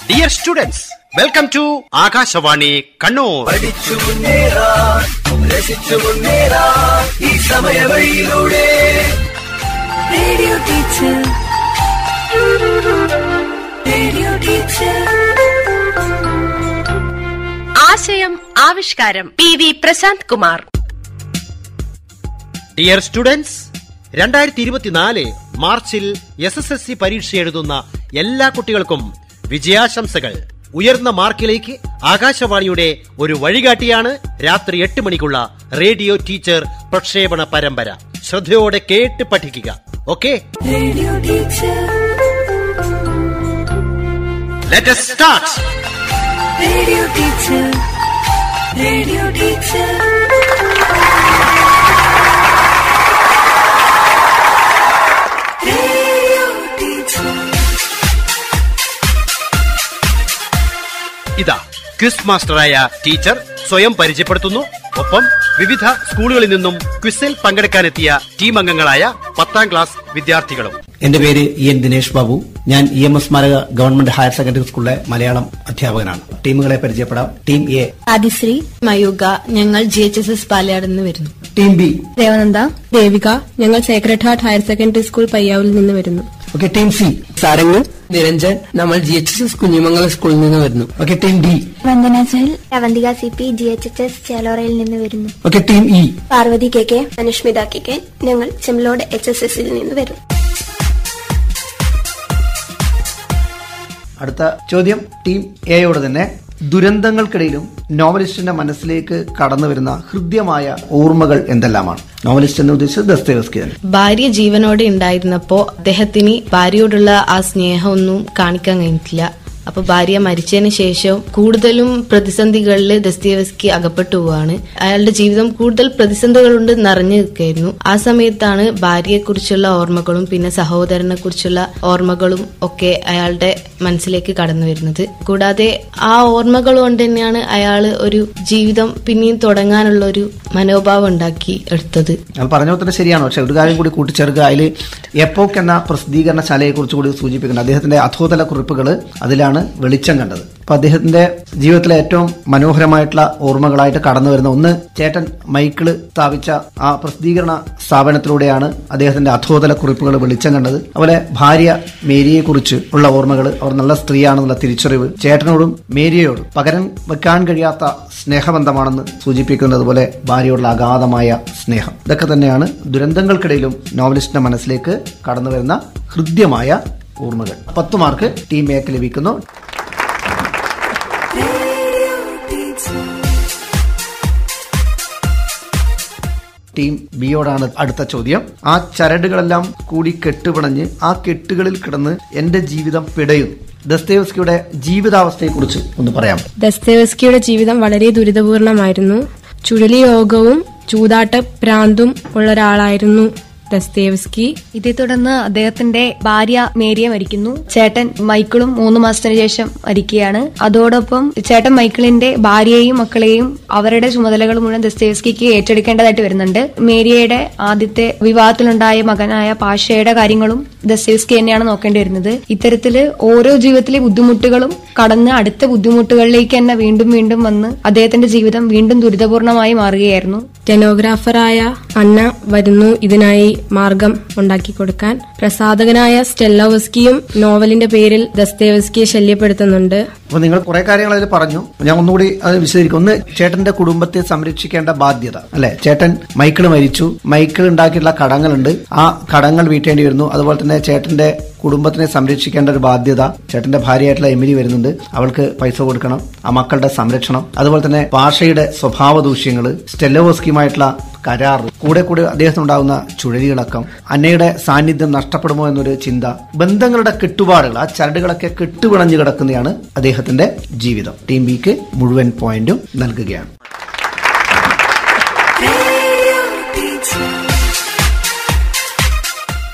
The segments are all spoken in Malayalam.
Dear students welcome to Akashvani Kannur പഠിച്ചു മുന്നേറാം രസിച്ചു മുന്നേറാം ഈ സമയവഴിയിലൂടെ റേഡിയോ ടീച്ചർ റേഡിയോ ടീച്ചർ ആശയം ആവിഷ്കാരം P V Prashant Kumar dear students രണ്ടായിരത്തി ഇരുപത്തിനാല് മാർച്ചിൽ എസ് എസ് എസ് സി പരീക്ഷ എഴുതുന്ന എല്ലാ കുട്ടികൾക്കും വിജയാശംസകൾ ഉയർന്ന മാർക്കിലേക്ക് ആകാശവാണിയുടെ ഒരു വഴികാട്ടിയാണ് രാത്രി എട്ട് മണിക്കുള്ള റേഡിയോ ടീച്ചർ പ്രക്ഷേപണ പരമ്പര ശ്രദ്ധയോടെ കേട്ട് പഠിക്കുക okay radio teacher let start radio teacher radio teacher radio teacher ഇതാ ക്വിസ് മാസ്റ്ററായ ടീച്ചർ സ്വയം പരിചയപ്പെടുത്തുന്നു ഒപ്പം വിവിധ സ്കൂളുകളിൽ നിന്നും ക്വിസിൽ പങ്കെടുക്കാനെത്തിയ ടീം അംഗങ്ങളായ പത്താം ക്ലാസ് വിദ്യാർത്ഥികളും എന്റെ പേര് ഇ എൻ ദിനേഷ് ബാബു ഞാൻ ഇ എം എസ് സ്മാരക ഗവൺമെന്റ് ഹയർ സെക്കൻഡറി സ്കൂളിലെ മലയാളം അധ്യാപകനാണ് ടീമുകളെ പരിചയപ്പെടാം ടീം എ ആദിശ്രീ മയൂക ഞങ്ങൾ G H S S Palayad നിന്ന് വരുന്നു ടീം ബി ദേവനന്ദ ദേവിക ഞങ്ങൾ sacred heart higher secondary school പയ്യാവിൽ നിന്ന് വരുന്നു okay team C Sarang Niranjan നമ്മൾ G H S S Kunhimangalam സ്കൂളിൽ നിന്ന് വരുന്നു okay team D Vandana Chahal Avantika C P G H H S ചേലോറയിൽ നിന്ന് വരുന്നു okay team E Parvathy K K Anushmitha K K ഞങ്ങൾ ചെമ്ലോട് എച്ച് എസ് എസിൽ നിന്ന് വരുന്നു അടുത്ത ചോദ്യം ടീം എയോട് തന്നെ ദുരന്തങ്ങൾക്കിടയിലും നോവലിസ്റ്റിന്റെ മനസ്സിലേക്ക് കടന്നു വരുന്ന ഹൃദ്യമായ ഓർമ്മകൾ എന്തെല്ലാമാണ് നോവലിസ്റ്റ് എന്ന് ഉദ്ദേശിച്ചത് ദസ്തേവസ്കി തന്നെ ഭാര്യ ജീവനോടെ ഉണ്ടായിരുന്നപ്പോ അദ്ദേഹത്തിന് ഭാര്യയോടുള്ള ആ സ്നേഹമൊന്നും കാണിക്കാൻ കഴിഞ്ഞിട്ടില്ല അപ്പൊ ഭാര്യ മരിച്ചതിന് ശേഷം കൂടുതലും പ്രതിസന്ധികളിൽ ദസ്തേവസ്കി അകപ്പെട്ടു പോവാണ് അയാളുടെ ജീവിതം കൂടുതൽ പ്രതിസന്ധികൾ കൊണ്ട് നിറഞ്ഞു നിൽക്കുകയായിരുന്നു ആ സമയത്താണ് ഭാര്യയെക്കുറിച്ചുള്ള ഓർമ്മകളും പിന്നെ സഹോദരനെ കുറിച്ചുള്ള ഓർമ്മകളും ഒക്കെ അയാളുടെ മനസ്സിലേക്ക് കടന്നു വരുന്നത് കൂടാതെ ആ ഓർമ്മകൾ കൊണ്ട് തന്നെയാണ് അയാൾ ഒരു ജീവിതം പിന്നെയും തുടങ്ങാനുള്ള ഒരു മനോഭാവം ഉണ്ടാക്കി എടുത്തത് ഞാൻ പറഞ്ഞ പോലെ തന്നെ ശരിയാണ് പക്ഷെ ഒരു കാര്യം കൂടി കൂട്ടിച്ചേർക്കുക അതിൽ എപ്പോക്ക് എന്ന പ്രസിദ്ധീകരണശാലയെ കുറിച്ച് കൂടി സൂചിപ്പിക്കുന്നുണ്ട് അദ്ദേഹത്തിന്റെ അധോതല കുറിപ്പുകൾ അതിലാണ് വെളിച്ചം കണ്ടത് അപ്പൊ അദ്ദേഹത്തിന്റെ ജീവിതത്തിലെ ഏറ്റവും മനോഹരമായിട്ടുള്ള ഓർമ്മകളായിട്ട് കടന്നു വരുന്ന ഒന്ന് ചേട്ടൻ മൈക്കിള് സ്ഥാപിച്ച ആ പ്രസിദ്ധീകരണ സ്ഥാപനത്തിലൂടെയാണ് അദ്ദേഹത്തിന്റെ അധോതല കുറിപ്പുകൾ വെളിച്ചം കണ്ടത് അതുപോലെ ഭാര്യ മേരിയെ കുറിച്ച് ഉള്ള ഓർമ്മകൾ അവർ നല്ല സ്ത്രീയാണെന്നുള്ള തിരിച്ചറിവ് ചേട്ടനോടും മേരിയോടും പകരം വെക്കാൻ കഴിയാത്ത സ്നേഹബന്ധമാണെന്ന് സൂചിപ്പിക്കുന്നത് പോലെ ഭാര്യയോടുള്ള അഗാധമായ സ്നേഹം ഇതൊക്കെ തന്നെയാണ് ദുരന്തങ്ങൾക്കിടയിലും നോവലിസ്റ്റിന്റെ മനസ്സിലേക്ക് കടന്നു വരുന്ന ഹൃദ്യമായ ഓർമ്മകൾ പത്ത് മാർക്ക് ടീം എക്ക് ലഭിക്കുന്നു റേഡിയോ ടീച്ചർ ടീം ബിയോടാണ് അടുത്ത ചോദ്യം ആ ചരടുകളെല്ലാം കൂടി കെട്ടുപിണഞ്ഞ് ആ കെട്ടുകളിൽ കിടന്ന് എന്റെ ജീവിതം പിടയുന്നു ദസ്തേവസ്കിയുടെ ജീവിതാവസ്ഥയെക്കുറിച്ച് ഒന്ന് പറയാം ദസ്തേവസ്കിയുടെ ജീവിതം വളരെ ദുരിതപൂർണമായിരുന്നു ചുഴലിയോഗവും ചൂതാട്ട ഭ്രാന്തും ഉള്ള ഒരാളായിരുന്നു ദസ്തേവസ്കി ഇതേ തുടർന്ന് അദ്ദേഹത്തിന്റെ ഭാര്യ മേരിയ മരിക്കുന്നു ചേട്ടൻ മൈക്കിളും മൂന്ന് മാസത്തിന് ശേഷം മരിക്കുകയാണ് അതോടൊപ്പം ചേട്ടൻ മൈക്കിളിന്റെ ഭാര്യയെയും മക്കളെയും അവരുടെ ചുമതലകൾ മുഴുവൻ ദസ്തേവസ്കിക്ക് ഏറ്റെടുക്കേണ്ടതായിട്ട് വരുന്നുണ്ട് മേരിയയുടെ ആദ്യത്തെ വിവാഹത്തിലുണ്ടായ മകനായ പാഷയുടെ കാര്യങ്ങളും ദസ്തേവസ്കി തന്നെയാണ് നോക്കേണ്ടി വരുന്നത് ഇത്തരത്തില് ഓരോ ജീവിതത്തിലെ ബുദ്ധിമുട്ടുകളും കടന്ന് അടുത്ത ബുദ്ധിമുട്ടുകളിലേക്ക് തന്നെ വീണ്ടും വീണ്ടും വന്ന് അദ്ദേഹത്തിന്റെ ജീവിതം വീണ്ടും ദുരിതപൂർണമായി മാറുകയായിരുന്നു സ്റ്റെനോഗ്രാഫറായ അന്ന വരുന്നു ഇതിനായി മാർഗം ഉണ്ടാക്കി കൊടുക്കാൻ പ്രസാധകനായ സ്റ്റെല്ലവസ്കിയും നോവലിന്റെ പേരിൽ ദസ്തേവസ്കിയെ ശല്യപ്പെടുത്തുന്നുണ്ട് അപ്പൊ നിങ്ങൾ കുറെ കാര്യങ്ങൾ അതിൽ പറഞ്ഞു ഞാൻ ഒന്നുകൂടി അത് വിശദീകരിക്കും ഒന്ന് ചേട്ടന്റെ കുടുംബത്തെ സംരക്ഷിക്കേണ്ട ബാധ്യത അല്ലെ ചേട്ടൻ മൈക്കിൾ മരിച്ചു മൈക്കിൾ ഉണ്ടാക്കിയിട്ടുള്ള കടങ്ങളുണ്ട് ആ കടങ്ങൾ വീട്ടേണ്ടി വരുന്നു അതുപോലെ തന്നെ ചേട്ടന്റെ കുടുംബത്തിനെ സംരക്ഷിക്കേണ്ട ഒരു ബാധ്യത ചേട്ടന്റെ ഭാര്യയായിട്ടുള്ള എമിലി വരുന്നുണ്ട് അവൾക്ക് പൈസ കൊടുക്കണം ആ മക്കളുടെ സംരക്ഷണം അതുപോലെ തന്നെ ഭാഷയുടെ സ്വഭാവ ദൂഷ്യങ്ങള് സ്റ്റെല്ലോവസ്കിയുമായിട്ടുള്ള കരാർ കൂടെ കൂടെ അദ്ദേഹത്തിനുണ്ടാകുന്ന ചുഴലികളക്കം അന്നയുടെ സാന്നിധ്യം നഷ്ടപ്പെടുമോ എന്നൊരു ചിന്ത ബന്ധങ്ങളുടെ കെട്ടുപാടുകൾ ആ ചരടുകളൊക്കെ കെട്ടുപിണഞ്ഞു കിടക്കുന്നതാണ് അദ്ദേഹത്തിന്റെ ജീവിതം ടീം ബിക്ക് മുഴുവൻ പോയിന്റും നൽകുകയാണ് റേഡിയോ ടീച്ചർ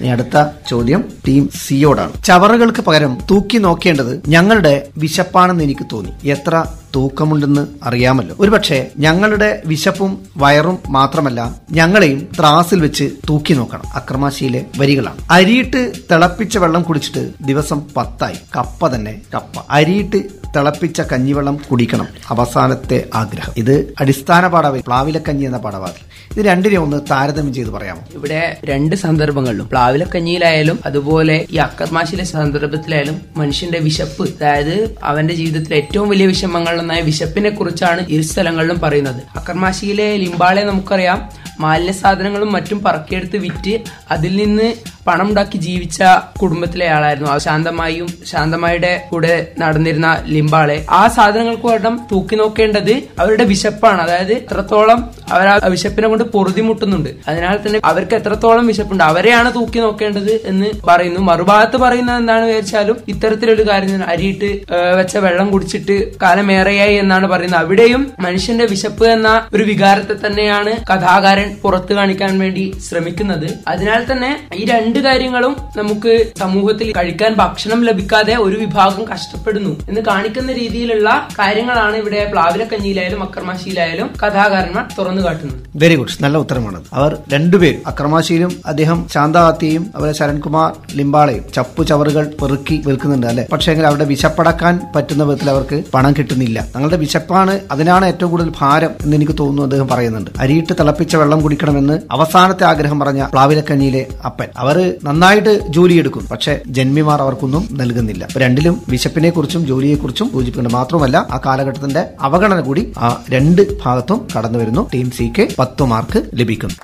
ഇനി അടുത്ത ചോദ്യം ടീം സിയോടാണ് ചവറുകൾക്ക് പകരം തൂക്കി നോക്കേണ്ടത് ഞങ്ങളുടെ വിശപ്പാണെന്ന് എനിക്ക് തോന്നി എത്ര തൂക്കമുണ്ടെന്ന് അറിയാമല്ലോ ഒരുപക്ഷെ ഞങ്ങളുടെ വിശപ്പും വയറും മാത്രമല്ല ഞങ്ങളെയും ത്രാസിൽ വെച്ച് തൂക്കി നോക്കണം അക്രമാശിയിലെ വരികളാണ് അരിയിട്ട് തിളപ്പിച്ച വെള്ളം കുടിച്ചിട്ട് ദിവസം പത്തായി കപ്പ തന്നെ കപ്പ അരിയിട്ട് തിളപ്പിച്ച കഞ്ഞിവെള്ളം കുടിക്കണം അവസാനത്തെ ആഗ്രഹം ഇത് അടിസ്ഥാന പാഠവ പ്ലാവിലക്കഞ്ഞി എന്ന പാഠഭാഗത്തിൽ ഇത് രണ്ടിനെ ഒന്ന് താരതമ്യം ചെയ്ത് പറയാമോ ഇവിടെ രണ്ട് സന്ദർഭങ്ങളിലും പ്ലാവിലക്കഞ്ഞിയിലായാലും അതുപോലെ ഈ അക്കർമാശിലെ സന്ദർഭത്തിലായാലും മനുഷ്യന്റെ വിശപ്പ് അതായത് അവന്റെ ജീവിതത്തിലെ ഏറ്റവും വലിയ വിഷമങ്ങളിലൊന്നായ വിശപ്പിനെ കുറിച്ചാണ് ഇരു സ്ഥലങ്ങളിലും പറയുന്നത് അക്കർമാശിയിലെ ലിംബാളെ നമുക്കറിയാം മാലിന്യ സാധനങ്ങളും മറ്റും പറക്കിയെടുത്ത് വിറ്റ് അതിൽ നിന്ന് പണം ഉണ്ടാക്കി ജീവിച്ച കുടുംബത്തിലെ ആളായിരുന്നു ആ ശാന്തമായും ശാന്തമായുടെ കൂടെ നടന്നിരുന്ന ലിംബാളെ ആ സാധനങ്ങൾക്ക് പകരം തൂക്കി നോക്കേണ്ടത് അവരുടെ വിശപ്പാണ് അതായത് എത്രത്തോളം അവർ ആ വിശപ്പിനെ കൊണ്ട് പൊറുതിമുട്ടുന്നുണ്ട് അതിനാൽ തന്നെ അവർക്ക് എത്രത്തോളം വിശപ്പുണ്ട് അവരെയാണ് തൂക്കി നോക്കേണ്ടത് എന്ന് പറയുന്നു മറുഭാഗത്ത് പറയുന്നത് എന്താണ് വിചാരിച്ചാലും ഇത്തരത്തിലൊരു കാര്യം തന്നെ അരിയിട്ട് ഏ, വെച്ച വെള്ളം കുടിച്ചിട്ട് കാലമേറെയായി എന്നാണ് പറയുന്നത് അവിടെയും മനുഷ്യന്റെ വിശപ്പ് എന്ന ഒരു വികാരത്തെ തന്നെയാണ് കഥാകാരൻ പുറത്തു കാണിക്കാൻ വേണ്ടി ശ്രമിക്കുന്നത് അതിനാൽ തന്നെ ഈ രണ്ട് കാര്യങ്ങളും നമുക്ക് സമൂഹത്തിൽ കഴിക്കാൻ ഭക്ഷണം ലഭിക്കാതെ ഒരു വിഭാഗം കഷ്ടപ്പെടുന്നു എന്ന് കാണിക്കുന്ന രീതിയിലുള്ള കാര്യങ്ങളാണ് ഇവിടെ പ്ലാവിലക്കഞ്ഞിയിലായാലും അക്രമാശിയിലായാലും കഥാകാരന്മാർ തുറന്നു കാട്ടുന്നത് വെരി ഗുഡ് നല്ല ഉത്തരമാണ് അവർ രണ്ടുപേരും അക്രമാശിയിലും അദ്ദേഹം ശാന്താവത്തിയും അതുപോലെ ശരൺകുമാർ ലിംബാളയും ചപ്പു ചവറുകൾ പെറുക്കി വിൽക്കുന്നുണ്ട് അല്ലെ പക്ഷേ എങ്കിൽ അവിടെ വിശപ്പടക്കാൻ പറ്റുന്ന വിധത്തിൽ അവർക്ക് പണം കിട്ടുന്നില്ല തങ്ങളുടെ വിശപ്പാണ് അതിനാണ് ഏറ്റവും കൂടുതൽ ഭാരം എന്ന് എനിക്ക് തോന്നുന്നു അദ്ദേഹം പറയുന്നുണ്ട് അരിയിട്ട് തിളപ്പിച്ച വെള്ളം കുടിക്കണമെന്ന് അവസാനത്തെ ആഗ്രഹം പറഞ്ഞ പ്ലാവിലക്കഞ്ഞിയിലെ അപ്പൻ അവർ നന്നായിട്ട് ജോലിയെടുക്കും പക്ഷെ ജന്മിമാർ അവർക്കൊന്നും നൽകുന്നില്ല അപ്പൊ രണ്ടിലും വിശപ്പിനെ കുറിച്ചും ജോലിയെ കുറിച്ചും സൂചിപ്പിക്കുന്നുണ്ട് മാത്രമല്ല ആ കാലഘട്ടത്തിന്റെ അവഗണന കൂടി ആ രണ്ട് ഭാഗത്തും കടന്നു വരുന്നു ടീം സിക്ക് പത്ത് മാർക്ക് ലഭിക്കുന്നു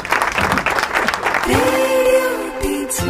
Radio teacher.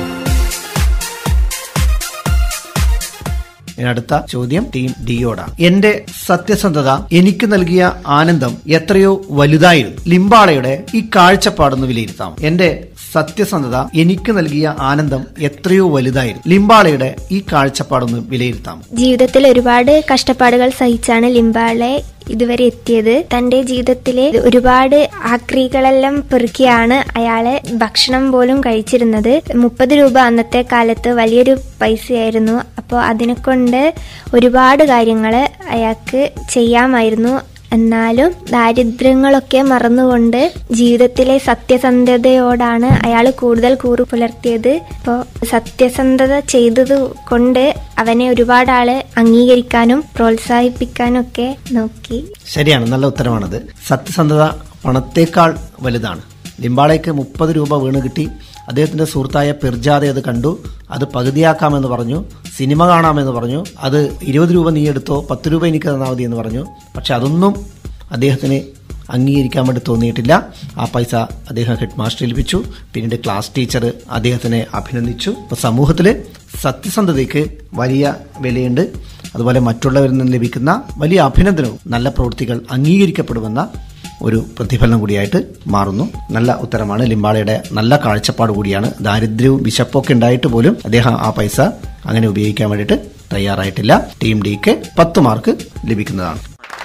ഇനി അടുത്ത ചോദ്യം ടീം ഡിയോടാണ് എന്റെ സത്യസന്ധത എനിക്ക് നൽകിയ ആനന്ദം എത്രയോ വലുതായിരുന്നു ലിംബാളയുടെ ഈ കാഴ്ചപ്പാടൊന്ന് വിലയിരുത്താം എന്റെ സത്യസന്ധത എനിക്ക് നൽകിയ ആനന്ദം എത്രയോ വലുതായിരുന്നു ലിംബാളയുടെ ഈ കാഴ്ചപ്പാടൊന്ന് വിലയിരുത്താം ജീവിതത്തിൽ ഒരുപാട് കഷ്ടപ്പാടുകൾ സഹിച്ചാണ് ലിംബാളെ ഇതുവരെ എത്തിയത് തന്റെ ജീവിതത്തിലെ ഒരുപാട് ആക്രികളെല്ലാം പെറുക്കിയാണ് അയാളെ ഭക്ഷണം പോലും കഴിച്ചിരുന്നത് മുപ്പത് രൂപ അന്നത്തെ കാലത്ത് വലിയൊരു പൈസയായിരുന്നു അപ്പോൾ അതിനെ കൊണ്ട് ഒരുപാട് കാര്യങ്ങൾ അയാൾക്ക് ചെയ്യാമായിരുന്നു എന്നാലും ദാരിദ്ര്യങ്ങളൊക്കെ മറന്നുകൊണ്ട് ജീവിതത്തിലെ സത്യസന്ധതയോടാണ് അയാൾ കൂടുതൽ കൂറു പുലർത്തിയത് ഇപ്പോൾ സത്യസന്ധത ചെയ്തത് കൊണ്ട് അവനെ ഒരുപാട് ആള് അംഗീകരിക്കാനും പ്രോത്സാഹിപ്പിക്കാനും ഒക്കെ നോക്കി ശരിയാണ് നല്ല ഉത്തരമാണത് സത്യസന്ധത പണത്തേക്കാൾ വലുതാണ് ലിംബാളയ്ക്ക് മുപ്പത് രൂപ വീണ് കിട്ടി അദ്ദേഹത്തിന്റെ സുഹൃത്തായ പിർജാദെ അത് കണ്ടു അത് പകുതിയാക്കാമെന്ന് പറഞ്ഞു സിനിമ കാണാമെന്ന് പറഞ്ഞു അത് ഇരുപത് രൂപ നീ എടുത്തോ പത്ത് രൂപ എനിക്ക് തന്നാൽ മതി എന്ന് പറഞ്ഞു പക്ഷെ അതൊന്നും അദ്ദേഹത്തിന് അംഗീകരിക്കാൻ വേണ്ടി തോന്നിയിട്ടില്ല ആ പൈസ അദ്ദേഹം ഹെഡ് മാസ്റ്റർ ഏൽപ്പിച്ചു പിന്നീട് ക്ലാസ് ടീച്ചർ അദ്ദേഹത്തിനെ അഭിനന്ദിച്ചു ഇപ്പൊ സമൂഹത്തിൽ സത്യസന്ധതയ്ക്ക് വലിയ വിലയുണ്ട് അതുപോലെ മറ്റുള്ളവരിൽ നിന്ന് ലഭിക്കുന്ന വലിയ അഭിനന്ദനവും നല്ല പ്രവൃത്തികൾ അംഗീകരിക്കപ്പെടുമെന്ന ഒരു പ്രതിഫലനം കൂടിയായിട്ട് മാറുന്നു നല്ല ഉത്തരമാണ് ലിംബാളയുടെ നല്ല കാഴ്ചപ്പാട് കൂടിയാണ് ദാരിദ്ര്യവും വിശപ്പൊക്കെ ഉണ്ടായിട്ട് പോലും അദ്ദേഹം ആ പൈസ അങ്ങനെ ഉപയോഗിക്കാൻ വേണ്ടിയിട്ട് തയ്യാറായിട്ടില്ല ടീം ഡിക്ക് പത്ത് മാർക്ക് ലഭിക്കുന്നതാണ്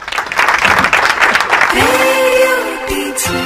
Radio teacher.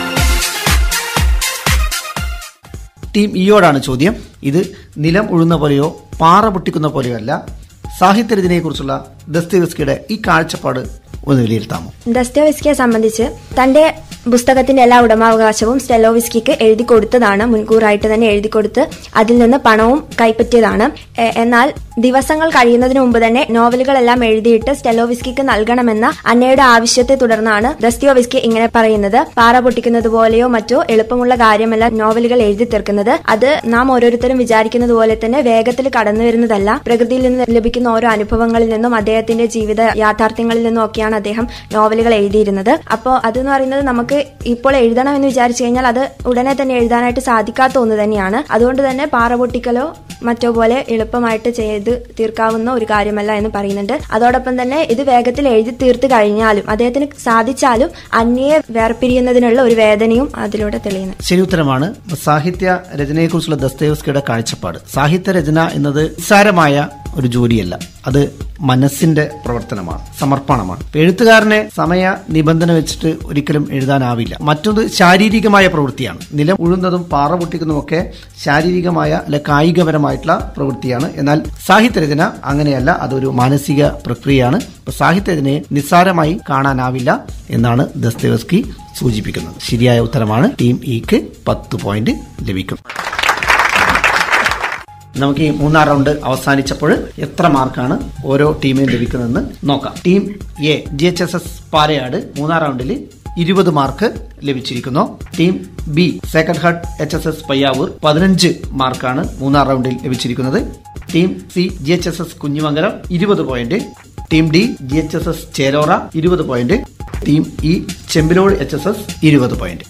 ടീം ഇയോടാണ് ചോദ്യം ഇത് നിലം ഉഴുന്ന പോലെയോ പാറ പൊട്ടിക്കുന്ന പോലെയോ അല്ല സാഹിത്യരചനയെക്കുറിച്ചുള്ള ദസ്തേവസ്കിയുടെ ഈ കാഴ്ചപ്പാട് ഒന്ന് വിലയിരുത്താമോ ദസ്തോവിസ്കിയെ സംബന്ധിച്ച് തന്റെ പുസ്തകത്തിന്റെ എല്ലാ ഉടമാവകാശവും സ്റ്റെലോവിസ്കിക്ക് എഴുതി കൊടുത്തതാണ് മുൻകൂറായിട്ട് തന്നെ എഴുതി കൊടുത്ത് അതിൽ നിന്ന് പണവും കൈപ്പറ്റിയതാണ് എ- എന്നാൽ ദിവസങ്ങൾ കഴിയുന്നതിന് മുമ്പ് തന്നെ നോവലുകളെല്ലാം എഴുതിയിട്ട് സ്റ്റെലോവിസ്കിക്ക് നൽകണമെന്ന അന്നയുടെ ആവശ്യത്തെ തുടർന്നാണ് ദസ്തോവിസ്കി ഇങ്ങനെ പറയുന്നത് പാറ പൊട്ടിക്കുന്നത് പോലെയോ മറ്റോ എളുപ്പമുള്ള കാര്യമല്ല നോവലുകൾ എഴുതി തീർക്കുന്നത് അത് നാം ഓരോരുത്തരും വിചാരിക്കുന്നത് പോലെ തന്നെ വേഗത്തിൽ കടന്നു വരുന്നതല്ല പ്രകൃതിയിൽ നിന്ന് ലഭിക്കുന്ന ഓരോ അനുഭവങ്ങളിൽ നിന്നും അദ്ദേഹത്തിന്റെ ജീവിത യാഥാർത്ഥ്യങ്ങളിൽ നിന്നും ഒക്കെയാണ് അദ്ദേഹം നോവലുകൾ എഴുതിയിരുന്നത് അപ്പോൾ അതെന്ന് പറയുന്നത് നമുക്ക് ഇപ്പോൾ എഴുതണം എന്ന് വിചാരിച്ചു കഴിഞ്ഞാൽ അത് ഉടനെ തന്നെ എഴുതാനായിട്ട് സാധിക്കാത്ത ഒന്ന് തന്നെയാണ് അതുകൊണ്ട് തന്നെ പാറ പൊട്ടിക്കലോ മറ്റോ പോലെ എളുപ്പമായിട്ട് ചെയ്ത് തീർക്കാവുന്ന ഒരു കാര്യമല്ല എന്ന് പറയുന്നുണ്ട് അതോടൊപ്പം തന്നെ ഇത് വേഗത്തിൽ എഴുതി തീർത്ത് കഴിഞ്ഞാലും അദ്ദേഹത്തിന് സാധിച്ചാലും അന്യയെ വേർപിരിയുന്നതിനുള്ള ഒരു വേദനയും അതിലൂടെ തെളിയുന്നു ശരി ഉത്തരമാണ് സാഹിത്യ രചനയെക്കുറിച്ചുള്ള ദസ്തേവസ്കിയുടെ കാഴ്ചപ്പാട് സാഹിത്യ രചന എന്നത് നിസ്സാരമായ ഒരു ജോലിയല്ല അത് മനസ്സിന്റെ പ്രവർത്തനമാണ് സമർപ്പണമാണ് ഇപ്പൊ എഴുത്തുകാരനെ സമയ നിബന്ധന വെച്ചിട്ട് ഒരിക്കലും എഴുതാനാവില്ല മറ്റൊന്ന് ശാരീരികമായ പ്രവൃത്തിയാണ് നിലം ഉഴുന്നതും പാറ പൊട്ടിക്കുന്നതും ഒക്കെ ശാരീരികമായ അല്ലെ കായികപരമായിട്ടുള്ള പ്രവൃത്തിയാണ് എന്നാൽ സാഹിത്യരചന അങ്ങനെയല്ല അതൊരു മാനസിക പ്രക്രിയയാണ് ഇപ്പൊ സാഹിത്യരചനയെ നിസ്സാരമായി കാണാനാവില്ല എന്നാണ് ദസ്തേവസ്കി സൂചിപ്പിക്കുന്നത് ശരിയായ ഉത്തരമാണ് ടീം ഇക്ക് പത്ത് പോയിന്റ് ലഭിക്കും നമുക്ക് ഈ മൂന്നാം റൗണ്ട് അവസാനിച്ചപ്പോൾ എത്ര മാർക്കാണ് ഓരോ ടീമിനും ലഭിക്കുന്നതെന്ന് നോക്കാം team A G H S S Palayad മൂന്നാം റൗണ്ടിൽ ഇരുപത് മാർക്ക് ലഭിച്ചിരിക്കുന്നു team B sacred heart H S S Payyavoor പതിനഞ്ച് മാർക്കാണ് മൂന്നാം റൗണ്ടിൽ ലഭിച്ചിരിക്കുന്നത് team C G H S S Kunjumangalam ഇരുപത് point team D G H S S Chelora ഇരുപത് point team E Chembilode H S S ഇരുപത് പോയിന്റ്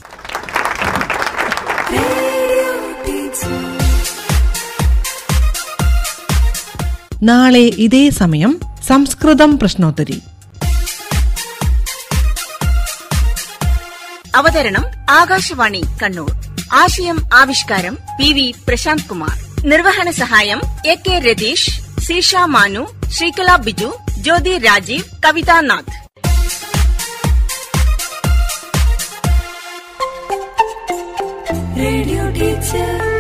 നാളെ ഇതേ സമയം സംസ്കൃതം പ്രശ്നോത്തരി അവതരണം ആകാശവാണി കണ്ണൂർ ആശയം ആവിഷ്കാരം പി വി പ്രശാന്ത് കുമാർ നിർവഹണ സഹായം A K Ratheesh Seesha Manu Sreekala Biju Jyothi Rajeev Kavitha Nath Radio teacher.